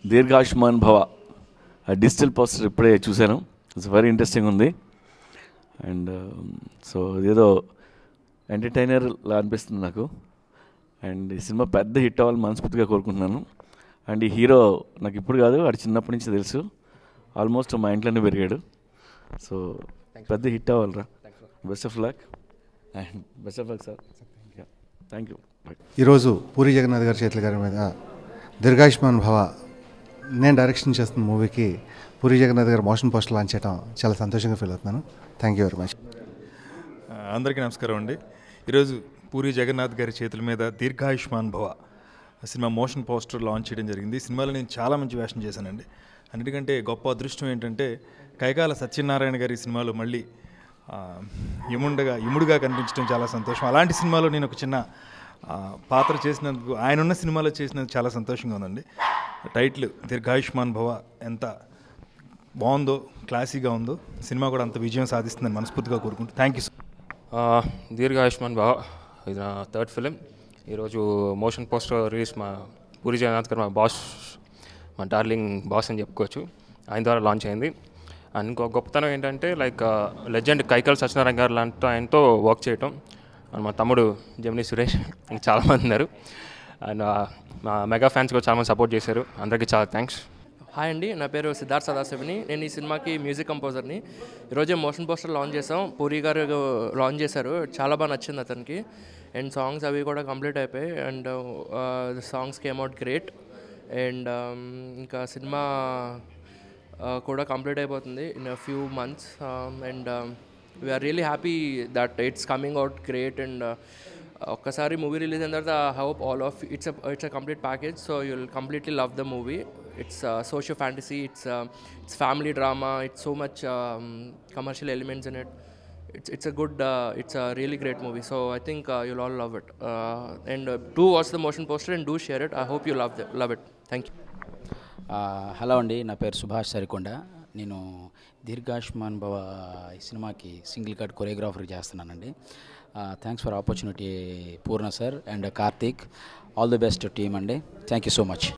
దీర్ఘాయుష్మాన్ భవ ఆ digital poster ఇప్పుడే చూశాను ఇట్స్ వెరీ ఇంట్రెస్టింగ్ ఉంది అండ్ సో ఇదేదో ఎంటర్టైనర్ లా అనిపిస్తుంది నాకు అండ్ ఈ సినిమా పెద్ద హిట్ అవ్వాలని మనస్ఫూర్తిగా కోరుకుంటున్నాను అండ్ ఈ హీరో నాకు ఇప్పుడు కాదు వాడు చిన్నప్పటి నుంచి తెలుసు ఆల్మోస్ట్ మా ఇంట్లోనే పెరిగాడు సో పెద్ద హిట్ అవ్వాలిరా best of luck and best of luck sir thank you ఈరోజు పూరి జగన్నాథ్ గారి చేతుల గారి మీద దీర్ఘాయుష్మాన్ భవ నేను డైరెక్షన్ చేస్తున్న మూవీకి పూరి జగన్నాథ్ గారు మోషన్ పోస్టర్ లాంచ్ చేయడం చాలా సంతోషంగా ఫీల్ అవుతున్నాను థ్యాంక్ యూ వెరీ మచ్ అందరికీ నమస్కారం అండి ఈరోజు పూరి జగన్నాథ్ గారి చేతుల మీద దీర్ఘాయుష్మాన్ భవ సినిమా మోషన్ పోస్టర్ లాంచ్ చేయడం జరిగింది ఈ సినిమాలో నేను చాలా మంచి వేషం చేశానండి అన్నిటికంటే గొప్ప అదృష్టం ఏంటంటే కైకాల సత్యనారాయణ గారి ఈ సినిమాలో మళ్ళీ ఆ, యముండగా యముడుగా కనిపించడం చాలా సంతోషం అలాంటి సినిమాలో నేను ఒక చిన్న ఆ, పాత్ర చేసినందుకు ఆయన ఉన్న సినిమాలో చేసినందుకు చాలా సంతోషంగా ఉందండి టైటిల్ దీర్ఘాయుష్మాన్ భవ ఎంత బాగుందో క్లాసీగా ఉందో సినిమా కూడా అంత విజయం సాధిస్తుందని మనస్ఫూర్తిగా కోరుకుంటూ థ్యాంక్ యూ ఆ, దీర్ఘ ఆయుష్మాన్ బావ ఇది నా థర్డ్ ఫిలిం ఈరోజు మోషన్ పోస్టర్ రిలీజ్ మా పూరి జగన్నాథ్ గారు మా బాస్ మా డార్లింగ్ బాస్ అని చెప్పుకోవచ్చు ఆయన ద్వారా లాంచ్ అయింది అండ్ ఇంకో గొప్పతనం ఏంటంటే లైక్ లెజెండ్ కైకల్ సత్యనారాయణ గారు లాంటి ఆయనతో వర్క్ చేయటం అండ్ మా తమ్ముడు జమిని సురేష్ ఇంకా చాలామంది ఉన్నారు అండ్ మా మెగా ఫ్యాన్స్ కూడా చాలామంది సపోర్ట్ చేశారు అందరికీ చాలా థ్యాంక్స్ హాయ్ అండి నా పేరు సిద్ధార్థ్ సదాశివని నేను ఈ సినిమాకి మ్యూజిక్ కంపోజర్ని ఈరోజే మోషన్ పోస్టర్ లాంచ్ చేసాం పూరి గారు లాంచ్ చేశారు చాలా బాగా నచ్చింది అతనికి అండ్ సాంగ్స్ అవి కూడా కంప్లీట్ అయిపోయాయి and the songs came out great and ఇంకా సినిమా uh, కూడా కంప్లీట్ అయిపోతుంది in a few months and we're really happy that it's coming out great and ఒక్కసారి మూవీ రిలీజ్ అయిన తర్వాత hope all of it's it's a complete package so you will completely love the movie it's socio fantasy it's it's family drama it's so much commercial elements in it it's it's a good uh, it's a really great movie so i think uh, you'll all love it uh, and uh, do watch the motion poster and do share it i hope you love it love it thank you ఆ, hello అండి నా పేరు సుభాష్ సరికొండ నేను దీర్ఘాయుష్మాన్ భవ ఈ సినిమాకి single cut choreographer చేస్తున్నానండి thanks for opportunity Purna sir and Karthik all the best team అండి thank you so much